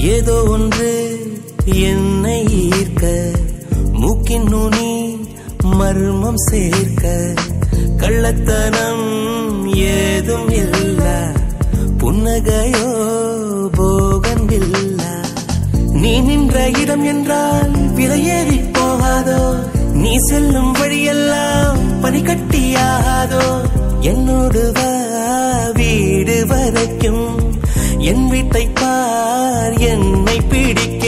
ஏதோ ஒன்று என்னை ஈர்க்க மூக்கின் நுனி மர்மம் சேர்க்க கள்ளத்தனம் ஏதும் இல்ல புன்னகையோ போகன் இல்ல நீ நின்ற இடம் என்றால் விலையேறி போகாதோ நீ செல்லும் வழியெல்லாம் பனிக்கட்டியாகாதோ என்னோடு வா வீடு வரைக்கும் என் வீட்டை பார் என்னை பிடிக்கும்